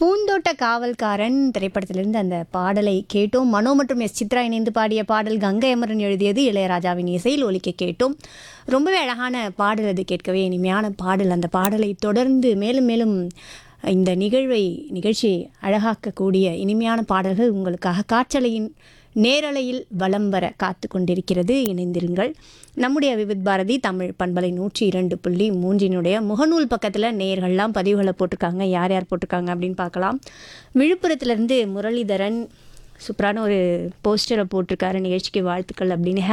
பூந்தோட்ட காவல்காரன் திரைப்படத்திலிருந்து அந்த பாடலை கேட்டோம் மனோ மற்றும் எஸ் சித்ரா இணைந்து பாடிய பாடல் கங்கை அமரன் எழுதியது இளையராஜாவின் இசையில் ஒலிக்க கேட்டோம் ரொம்பவே அழகான பாடல் அது கேட்கவே இனிமையான பாடல் அந்த பாடலை தொடர்ந்து மேலும் மேலும் இந்த நிகழ்வை நிகழ்ச்சியை அழகாக்கக்கூடிய இனிமையான பாடல்கள் உங்களுக்காக காற்றலையின் நேரலையில் வலம் வர காத்து கொண்டிருக்கிறது இணைந்திருங்கள் நம்முடைய விவித் பாரதி தமிழ் பண்பலை நூற்றி இரண்டு புள்ளி மூன்றினுடைய முகநூல் பக்கத்தில் நேயர்கள்லாம் பதிவுகளை போட்டிருக்காங்க யார் யார் போட்டிருக்காங்க அப்படின்னு பார்க்கலாம் விழுப்புரத்துலேருந்து முரளிதரன் சூப்பரான ஒரு போஸ்டரை போட்டிருக்காரு நிகழ்ச்சிக்கு வாழ்த்துக்கள் அப்படின்னு